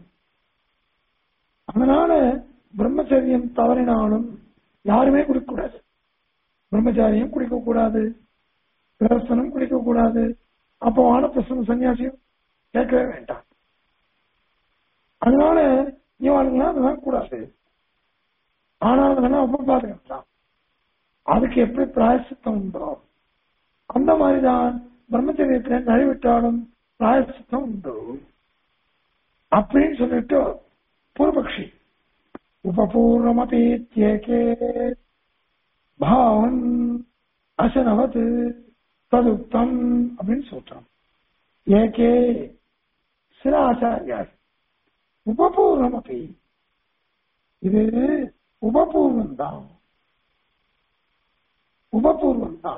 அதனால பிரம்மச்சரியம் தவறினாலும் யாருமே குடிக்கக்கூடாது பிரம்மச்சாரியம் குடிக்க கூடாது கிரகஸ்தனும் குடிக்க கூடாது அப்போ ஆனப்பிரசன சன்னியாசியும் கேட்கவே வேண்டாம் அதனால இவாளுங்களாம் அதெல்லாம் கூடாது ஆனால் அதெல்லாம் உபபாதகம் தான் அதுக்கு எப்படி பிராயசித்தம் உண்டோ அந்த மாதிரிதான் பிரம்மச்சரியத்தை நழுவிட்டாலும் பிராயசித்தம் உண்டு அப்படின்னு சொல்லிட்டு பூர்வபக்ஷி உபபூர்வமபீத்யேகே பாவன் அசனவத் ததுக்தம் அப்படின்னு சொல்றான் ஏகே சில ஆச்சாரியார் உபபூர்வம் அப்படி இது உபபூர்வம் தான் உபபூர்வம் தான்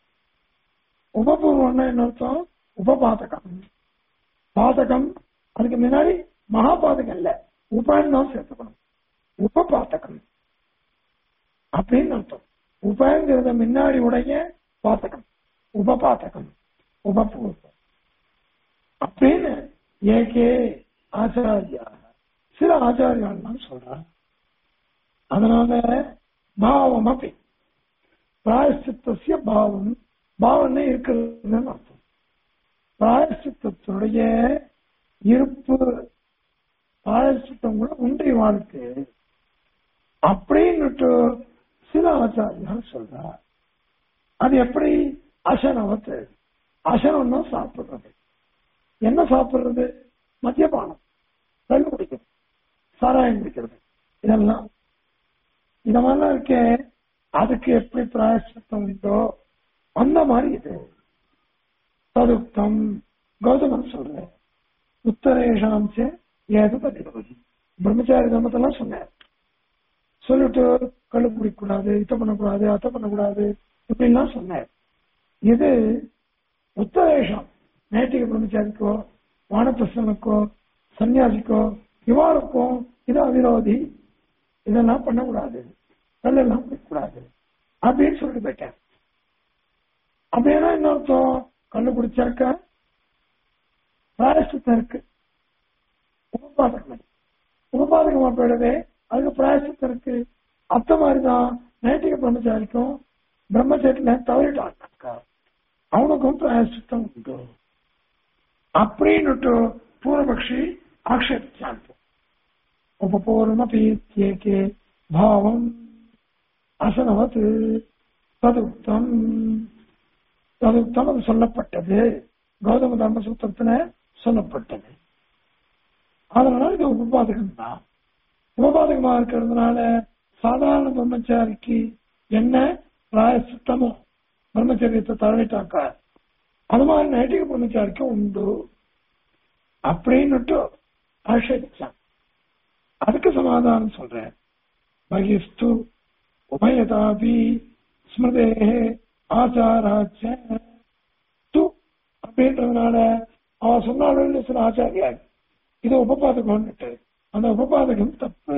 உபபூர்வம்னா என்ன அர்த்தம் உபபாதகம் பாதகம் அதுக்கு முன்னாடி மகாபாதகம் இல்ல உபான்னு தான் சேர்த்துக்கணும் உபபாதகம் அப்படின்னு அர்த்தம் உபங்கிறத முன்னாடி உடைய பாதகம் உபபாதகம் உபபூர்வம் அப்படின்னு ஏகே ஆச்சாரியா சில ஆச்சாரியால் சொல்றாங்க அதனால பாவம் அப்படி பிராயசித்தசிய பாவம் பாவனை இருக்கிறதுன்னு அர்த்தம் பிராயசித்தத்துடைய இருப்பு பிராயசித்தம் கூட உண்டை வாழ்க்கை அப்படின்னுட்டு சில ஆச்சாரியால் சொல்றார் அது எப்படி அசனவத்து அசனம்னா சாப்பிடுறது என்ன சாப்பிடுறது மத்தியபானம் கல் குடிக்கிறது சாராயம் குடிக்கிறது இதெல்லாம் இந்த மாதிரிலாம் இருக்கே அதுக்கு எப்படி பிராயசித்தம் உண்டோ அந்த மாதிரி இது ததுக்தம் கௌதமன் சொல்றேன் உத்தரேஷாம்ச ஏது பதிரோதி பிரம்மச்சாரி தர்மத்தெல்லாம் சொன்னார் சொல்லிட்டு கள்ளு குடிக்கக்கூடாது இத்த பண்ணக்கூடாது அத்தை பண்ணக்கூடாது இப்படிலாம் சொன்னார் இது உத்தரேஷம் நைட்டிக பிரம்மச்சாரிக்கோ வானப்பிரசனுக்கோ சன்னியாசிக்கோ இவாருக்கும் இது அவிரோதி இதெல்லாம் பண்ணக்கூடாது கல்லெல்லாம் குடிக்கக்கூடாது அப்படின்னு சொல்லிட்டு போயிட்டேன் அப்படின்னா என்ன அர்த்தம் கல்லு குடிச்சாக்க பிராயசித்தம் இருக்கு உபபாதகம் உபபாதகமா போயிடவே அதுக்கு பிராயசித்தம் இருக்கு அத்த மாதிரிதான் நைட்டிக பிரம்மச்சாரிக்கும் பிரம்மச்சரியத்துல தவறிட்டாங்க அவனுக்கும் பிராயசித்தம் உண்டு அப்படின்னுட்டு பூர்வபக்ஷி ஆக்ஷேபிச்சான் உபபூர்ணபீத்யேகே பாவம் அசனவத் ததுக்தம் ததுக்தம் அது சொல்லப்பட்டது கௌதம தர்ம சூத்திரத்துல சொல்லப்பட்டது அதனால இது உபபாதகம் தான் உபபாதகமா இருக்கிறதுனால சாதாரண பிரம்மச்சாரிக்கு என்ன பிராயசித்தமோ பிரம்மச்சரியத்தை தவறிட்டாக்க அது மாதிரி நைட்டிக பிரம்மச்சாரிக்கும் உண்டு அப்படின்னுட்டு ஆஷேபிச்சான் அதுக்கு சமாதானம் சொல்றேன் பகிஸ்து உபயதாபி ஸ்மிருதே ஆச்சாராச்ச து அப்படின்றதுனால அவ சொன்னாலும் சில ஆச்சாரியா இது உபபாதகம்னுட்டு அந்த உபபாதகம் தப்பு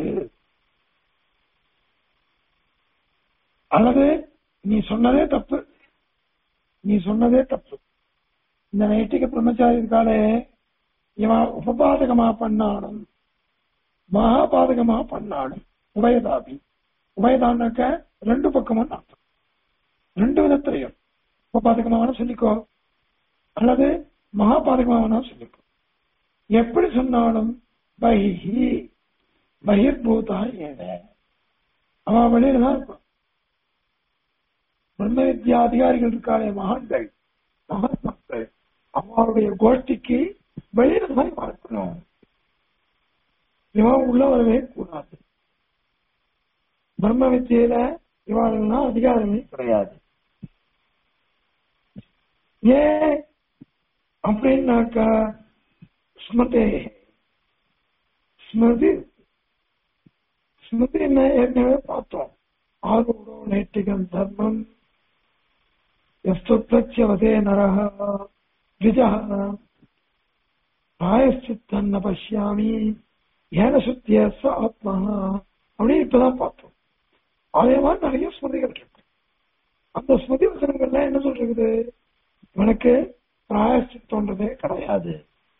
அல்லது நீ சொன்னதே தப்பு நீ சொன்னதே தப்பு இந்த நைட்டிக பிரம்மச்சாரி இருக்காளே இவன் உபபாதகமா பண்ணாலும் மகாபாதகமா பண்ணாலும் உபயதாபி உபயதான்னாக்க ரெண்டு பக்கமும் அர்த்தம் ரெண்டு விதத்திலையும் உபபாதகமா வேணா சொல்லிக்கோ அல்லது மகாபாதகமா வேணா சொல்லிக்கோ எப்படி சொன்னாலும் பஹி பகிர்பூதா ஏத அவன் வெளியில தான் இருப்பான் பிரம்ம வித்யா அதிகாரிகள் இருக்காளே மகான்கள் மகாத்மாக்கள் அவருடைய கோஷ்டிக்கு வெளியில தான் பார்க்கணும் இவன் உள்ள வரவே கூடாது பிரம்ம வித்தியில இவாளுலாம் அதிகாரமே கிடையாது ஏன் அப்படின்னாக்கா ஸ்மிருதி ஸ்மிருதி ஸ்மிருதி என்ன ஏற்கனவே பார்த்தோம் ஆரூடோ நைட்டிகம் தர்மம் எஸ்துவதே நரக விஜா பிராயஷ்சித்தன்ன பசியாமி ஏன சுத்திய ச ஆத்மா அப்படின்னு இப்பதான் பார்த்தோம் அதே மாதிரி நிறைய ஸ்மிருதிகள் இருக்கு அந்த ஸ்மிருதி வசனங்கள்லாம் என்ன சொல்றது உனக்கு பிராயஷ்சித்தம்ன்றதே கிடையாது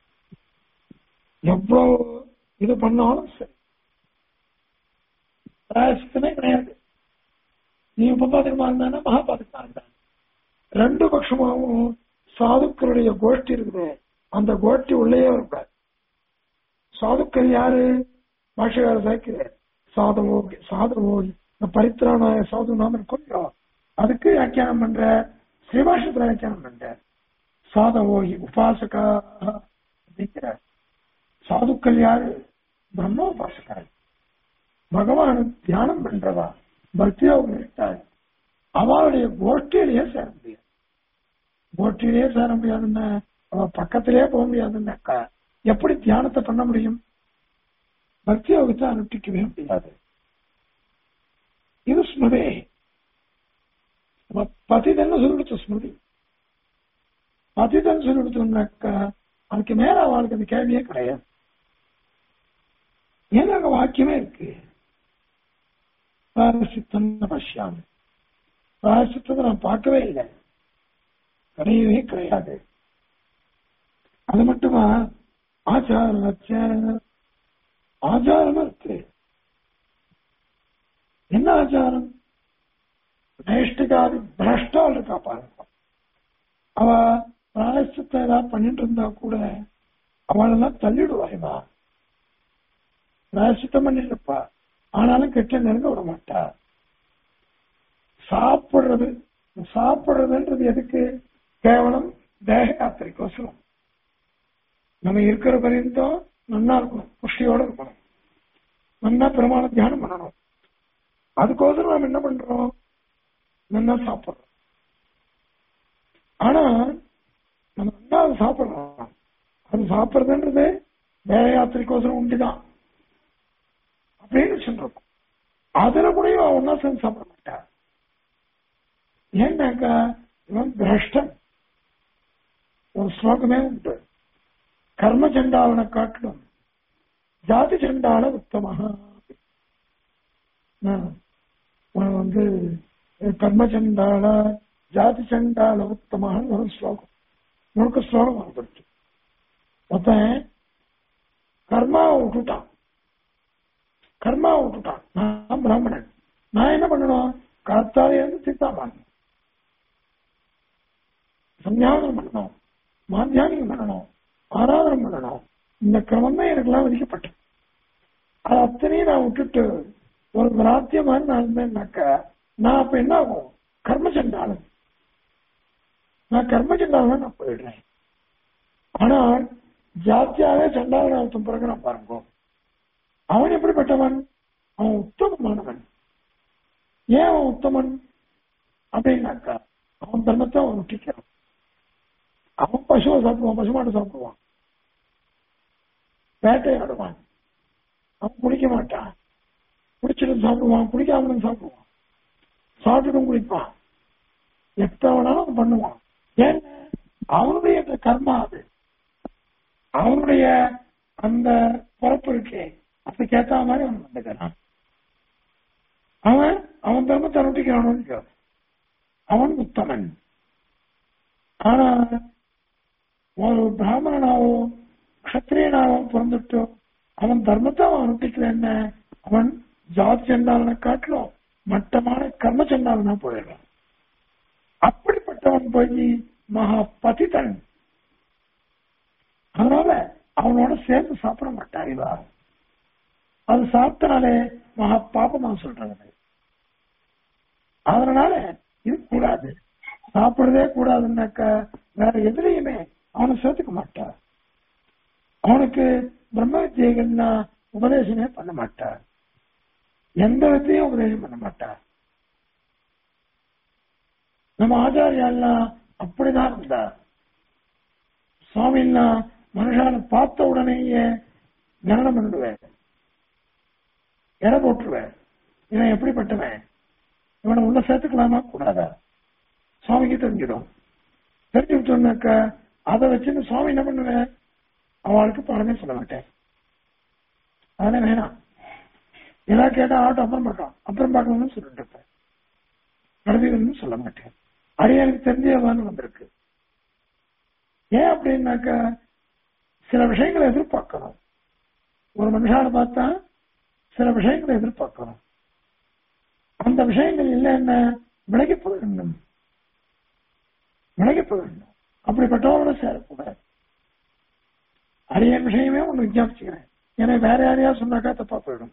எவ்வளவு இது பண்ணாலும் சரி பிராயஷ்சித்தமே கிடையாது நீ உபபாதகமா இருந்தானா மகாபாதகமா இருந்தான் ரெண்டு பட்சமாவும் சாதுக்களுடைய கோஷ்டி இருக்குது அந்த கோஷ்டி உள்ளே இருக்காது சாதுக்கள் யாரு பாஷகார சாய்க்கிறார் சாதவோ சாதவோ இந்த பரித்திரானாய சாது நாம இருக்கோம் அதுக்கு வியாக்கியானம் பண்ற ஸ்ரீபாஷத்துல வியாக்கியானம் பண்றார் சாதவோகி உபாசகா அப்படிங்கிற சாதுக்கள் யாரு பிரம்ம உபாசகர் பகவான் தியானம் பண்றவா பக்தியோகம் இருக்காரு அவளுடைய கோஷ்டியிலேயே சேர முடியாது கோஷ்டியிலேயே சேர முடியாதுன்னா அவ பக்கத்திலேயே போக முடியாதுன்னாக்கா எப்படி தியானத்தை பண்ண முடியும் பக்தி யோகத்தை அனுஷ்டிக்கவே முடியாது இது ஸ்மிருதி பதிதன்னு சொல்லிடுச்சு ஸ்மிருதி பதிதன் சொல்லிடுச்சோம்னாக்கா அதுக்கு மேல அவளுக்கு அந்த கேள்வியே கிடையாது ஏன்னா அங்க வாக்கியமே இருக்கு பிராயசித்தம் பஷ்யாமி பிராயசித்தத்தை நான் பார்க்கவே இல்லை கிடையவே கிடையாது அது மட்டுமா ஆச்சாரம் வச்ச ஆச்சாரம் இருக்கு என்ன ஆச்சாரம் நைஷ்டிகாதி பிரஷ்டால் இருக்கா பாருங்க அவ பிராயசத்தை ஏதாவது பண்ணிட்டு இருந்தா கூட அவளெல்லாம் தள்ளிடுவாய்வா பிராயசித்தம் பண்ணிருப்பா ஆனாலும் கெட்ட நெருங்க விட மாட்டா சாப்பிடுறது சாப்பிடுறதுன்றது எதுக்கு கேவலம் தேக யாத்திரைக்கோசரம் நம்ம இருக்கிற பரியந்தம் நன்னா இருக்கணும் புஷ்டியோட இருக்கணும் நன்னா பெருமான தியானம் பண்ணணும் அதுக்கோசரம் நம்ம என்ன பண்றோம் நன்னா சாப்பிடுறோம் ஆனா நம்ம நல்லா அது சாப்பிடுறோம் அது சாப்பிடுறதுன்றது தேக யாத்திரைக்கோசரம் உண்டுதான் அப்படின்னு சொல்றோம் அதுல கூட இவன் ஒன்னா சேர்ந்து சாப்பிட மாட்டா ஏன்னாக்கா இவன் பிரஷ்டன் ஒரு ஸ்லோகமே உண்டு கர்ம சண்டாளனை காட்டிலும் ஜாதி சண்டாள உத்தமஹா உனக்கு வந்து கர்ம சண்டாள ஜாதி சண்டாள உத்தமஹான்னு ஒரு ஸ்லோகம் உனக்கு ஸ்லோகம் வந்துருச்சு ஒருத்தன் கர்மாவை விட்டுட்டான் கர்மாவை விட்டுட்டான் நான் பிராமணன் நான் என்ன பண்ணணும் காத்தாலே இருந்து சித்தா பண்ணணும் சந்தியாவனம் பண்ணணும் மாத்தியானிகம் பண்ணணும் ஆராதனம் பண்ணணும் இந்த கிரமம் தான் எனக்கெல்லாம் விதிக்கப்பட்டது அது அத்தனையும் நான் விட்டுட்டு ஒரு பிராத்தியம் மாதிரி நான் இருந்தேன்னாக்கா நான் அப்ப என்ன ஆகும் கர்மச்சண்டாளன் நான் கர்மச்சண்டாளன் நான் போயிடுறேன் ஆனால் ஜாத்தியாவே சண்டாளன் ஒருத்தன் பிறகுறான் பாருங்க அவன் எப்படிப்பட்டவன் அவன் உத்தமமானவன் ஏன் அவன் உத்தமன் அப்படின்னாக்கா அவன் தர்மத்தை அவன் விட்டுக்கிறான் அவன் பசுவை சாப்பிடுவான் பசுமாட்டை சாப்பிடுவான் வேட்டையாடுவான் அவன் குடிக்க மாட்டான் குடிச்சிட்டு சாப்பிடுவான் குடிக்காமலும் சாப்பிடுவான் சாப்பிட்டுட்டும் குடிப்பான் எப்ப வேணாலும் அவன் பண்ணுவான் ஏன் அவனுடைய கர்மா அது அவனுடைய அந்த பிறப்பு இருக்கே அதுக்கு ஏத்த மாதிரி அவன் வந்துக்கிறான் அவன் அவன் தர்மத்தை அனுப்பிக்கிறான் அவன் உத்தமன் ஆனா ஒரு பிராமணனாவோ கத்திரியனாவோ பிறந்துட்டோ அவன் தர்மத்தை அவன் அனுப்பிக்கலன்னு அவன் ஜாதி சண்டாளனை காட்டிலும் மட்டமான கர்ம சண்டாளனா போயிடுறான் அப்படிப்பட்டவன் போய் மகா பதிதன் அதனால அவனோட சேர்ந்து சாப்பிட மாட்டான் இவா அது சாப்பிட்டனாலே மகா பாப்பமா சொல்றது அதனால இது கூடாது சாப்பிடுறதே கூடாதுன்னாக்கா வேற எதுலையுமே அவனை சேர்த்துக்க மாட்டார் அவனுக்கு பிரம்ம வித்தியைகள்னா உபதேசமே பண்ண மாட்டார் எந்த வித்தையும் உபதேசம் பண்ண மாட்டார் நம்ம ஆச்சாரியாலாம் அப்படிதான் இருந்தார் சுவாமின்னா மனுஷான பார்த்த உடனேயே கவனம் பண்ணிடுவேன் எடை போட்டுருவேன் இவன் எப்படிப்பட்டவன் இவனை உள்ள சேர்த்துக்கலாமா கூடாதா சுவாமிக்கு தெரிஞ்சிடும் தெரிஞ்சு விட்டோம்னாக்க அதை வச்சுன்னு சுவாமி என்ன பண்ணுவேன் அவளுக்கு பாடமே சொல்ல மாட்டேன் அதெல்லாம் வேணாம் ஏதாவது கேட்டா ஆட்டோ அப்புறம் பார்க்கலாம் அப்புறம் பார்க்கணும்னு சொல்லிட்டு இருப்பேன் கடைசிகள்னு சொல்ல மாட்டேன் அது எனக்கு தெரிஞ்சவான்னு வந்திருக்கு ஏன் அப்படின்னாக்க சில விஷயங்களை எதிர்பார்க்கணும் ஒரு மனுஷால பார்த்தா சில விஷயங்களை எதிர்பார்க்கணும் அந்த விஷயங்கள் இல்லைன்னா விலகி போயிடணும் விலகி போயிடணும் அப்படிப்பட்டவங்களோட சேரக்கூடாது அரியன் விஷயமே ஒன்று விஞ்ஞாபிச்சுக்கிறேன் ஏன்னா வேற யாரையா சொன்னாக்கா தப்பா போயிடும்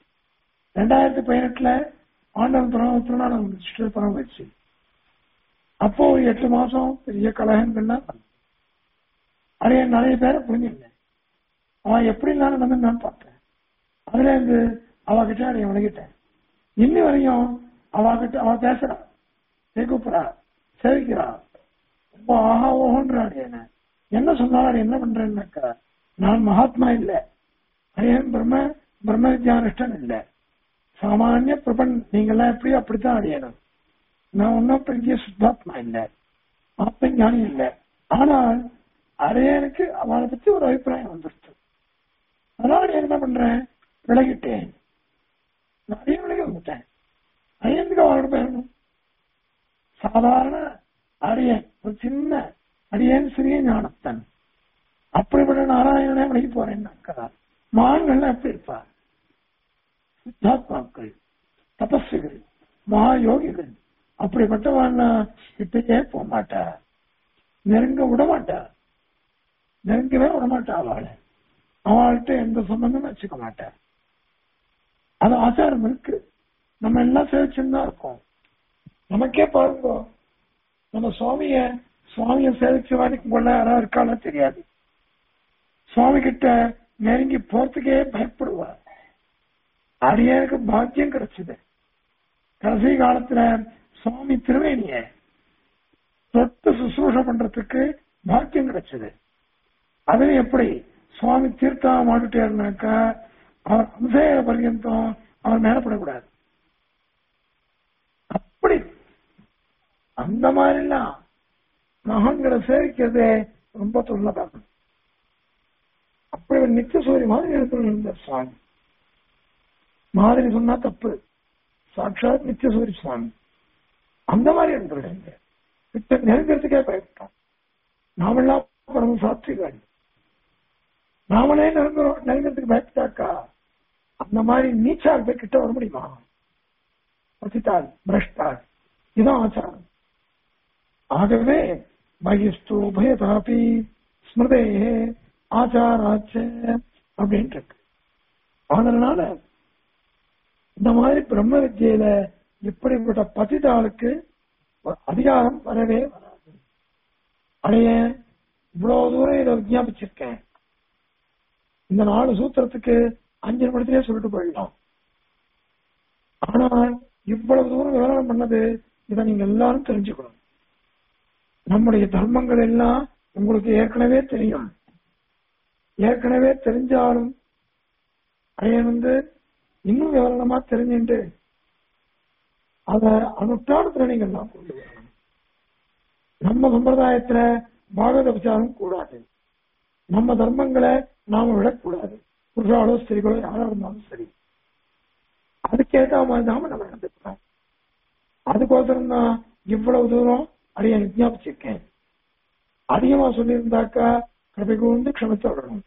ரெண்டாயிரத்தி பதினெட்டுல ஆண்டவன் பிறகு திருநாள் பரவ வச்சு அப்போ ஒரு எட்டு மாசம் பெரிய கலகங்கள்லாம் வந்தது. அடைய நிறைய பேரை புரிஞ்சுருந்தேன் அவன் எப்படி இல்லாம நடந்து நான் பார்த்தேன் அதுல இருந்து அவகிட்ட அடைய விலகிட்டேன் இன்னி வரையும் அவகிட்ட அவ பேசுறா கூப்பிடா சேவிக்கிறா ரொம்ப ஆஹா ஓஹோன்றா அடையன என்ன சொன்னாலும் அடைய என்ன பண்றேன்னாக்கா நான் மகாத்மா இல்ல அடையன் பிரம்ம பிரம்ம வித்யானிஷ்டன் இல்ல சாமானிய பிரபன் நீங்கெல்லாம் எப்படி அப்படித்தான் அடையணும் நான் ஒன்னும் பெரிய சுத்தாத்மா இல்ல ஆத்ம ஞானி இல்ல ஆனால் அரையனுக்கு அவளை பத்தி ஒரு அபிப்பிராயம் வந்துருச்சு அதனால நான் என்ன பண்றேன் விலகிட்டேன் நிறைய விலகி வந்துட்டேன் அரியனுக்கு அவளோட பேரணும் சாதாரண அரியன் ஒரு சின்ன அரியன் சிறிய ஞானத்தன் அப்படிப்பட்ட நாராயணனே விலகி போறேன்னாக்கா மான்கள்லாம் எப்படி இருப்பா சித்தாத்மாக்கள் தபஸ்விகள் மகா யோகிகள் அப்படிப்பட்டவான்னா கிட்டே போக மாட்டா நெருங்க விட மாட்டா நெருங்கவே விட மாட்டா அவளை அவள்கிட்ட எந்த சம்பந்தமும் வச்சுக்க மாட்டா அது ஆச்சாரம் இருக்கு நம்ம எல்லாம் சேவிச்சுன்னு இருக்கோம் நமக்கே பாருங்க நம்ம சுவாமிய சுவாமிய சேவிச்ச வரைக்கும் கொள்ள யாராவது இருக்காளோ தெரியாது சுவாமி கிட்ட நெருங்கி போறதுக்கே பயப்படுவா அடியாருக்கு பாக்கியம் கிடைச்சது கடைசி காலத்துல சுவாமி திருவேணிய தொட்டு சுசூஷ பண்றதுக்கு பாக்கியம் கிடைச்சது அது எப்படி சுவாமி தீர்த்தம் மாட்டுட்டேருனாக்கா அவர் அம்சேய பர்யந்தம் அவர் மேலப்படக்கூடாது அப்படி அந்த மாதிரிலாம் மகன்களை சேவிக்கிறது ரொம்ப துள்ளதான் அப்படி ஒரு நித்திய சூரிய மாதிரி இருக்கணும் இந்த சுவாமி மாதிரி சொன்னா தப்பு சாட்சாத் நித்திய சூரிய சுவாமி அந்த மாதிரி இருந்துருங்க கிட்ட நெருங்கிறதுக்கே பயப்பட்டோம் நாமெல்லாம் பரம சாத்விகள் நாமளே நெருங்குறோம் நெருங்கிறதுக்கு பயப்பட்டாக்கா அந்த மாதிரி நீச்சால் போய் கிட்ட வர முடியுமா பசித்தால் பிரஷ்டால் இதுதான் ஆச்சாரம் ஆகவே பகிஸ்து பயதாபி ஸ்மிருதே ஆச்சாராச்ச அப்படின்ட்டு இருக்கு அதனால இந்த மாதிரி பிரம்ம வித்தியில இப்படிப்பட்ட பதிதாளுக்கு அதிகாரம் வரவே வராது அடைய இவ்வளவு தூரம் இதை விஞ்ஞாபிச்சிருக்கேன் இந்த நாலு சூத்திரத்துக்கு அஞ்சு நிமிடத்திலே சொல்லிட்டு போயிடலாம் ஆனால் இவ்வளவு தூரம் விவரணம் பண்ணது இதை நீங்க எல்லாரும் தெரிஞ்சுக்கணும் நம்முடைய தர்மங்கள் எல்லாம் உங்களுக்கு ஏற்கனவே தெரியும் ஏற்கனவே தெரிஞ்சாலும் அதைய வந்து இன்னும் விவரணமா தெரிஞ்சுட்டு அத அனுஷ்டானத்துல நீங்க எல்லாம் கொண்டு வரணும் நம்ம சம்பிரதாயத்துல பாகவத விசாரம் கூடாது நம்ம தர்மங்களை நாம விடக்கூடாது புருஷாலோ ஸ்திரீகளோ யாரா இருந்தாலும் சரி அதுக்கேற்ற மாதிரி நாம நம்ம நடந்துக்கிறோம் அதுக்கோசரம் தான் இவ்வளவு தூரம் அடைய விஜாபிச்சிருக்கேன் அதிகமா சொல்லியிருந்தாக்கா கிருபை கூர்ந்து க்ஷமித்து விடணும்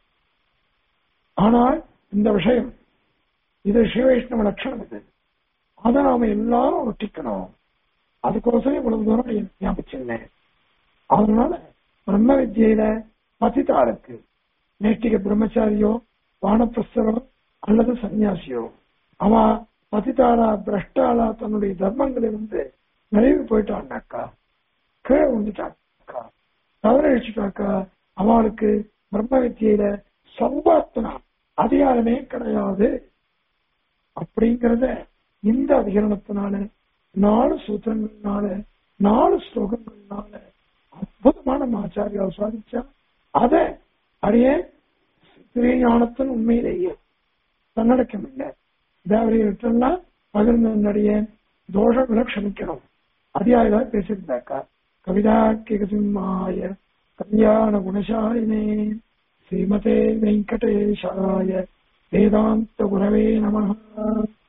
ஆனால் இந்த விஷயம் இது ஸ்ரீவைஷ்ணவ லட்சணம் இது அதை நாம எல்லாரும் ஒட்டிக்கணும் அதுக்கோசரம் இவ்வளவு தூரம் ஞாபகிச்சிருந்தேன் அதனால பிரம்ம வித்தியில பதிதாளுக்கு நேஷ்டிக பிரம்மச்சாரியோ வானப்பிரஸ்தரோ அல்லது சன்னியாசியோ அவன் பதிதாளா பிரஷ்டாளா தன்னுடைய தர்மங்களை வந்து நிறைவு போயிட்டான்னாக்கா கீழே விழுந்துட்டாக்கா தவற அழிச்சுட்டாக்கா அவளுக்கு பிரம்ம வித்தியில சம்பாத்தனா அதிகாரமே கிடையாது அப்படிங்கறத இந்த அதிகரணத்தினால நாலு சூத்திரங்கள்னால நாலு ஸ்லோகங்கள்னால அற்புதமான ஆச்சாரியா சாதிச்சா அத அடைய ஸ்ரீஞானத்தின் உண்மையிலேயே தன்னடக்கம் இல்லை தேவரையிட்டெல்லாம் பகிர்ந்தடைய தோஷங்களை க்ஷமிக்கணும் அதிகாரிகளா பேசியிருந்தாக்கா கவிதா சிம்மாய கல்யாண குணசாலினே ஸ்ரீமதே வெங்கடேஷாய வேதாந்த குரவே நம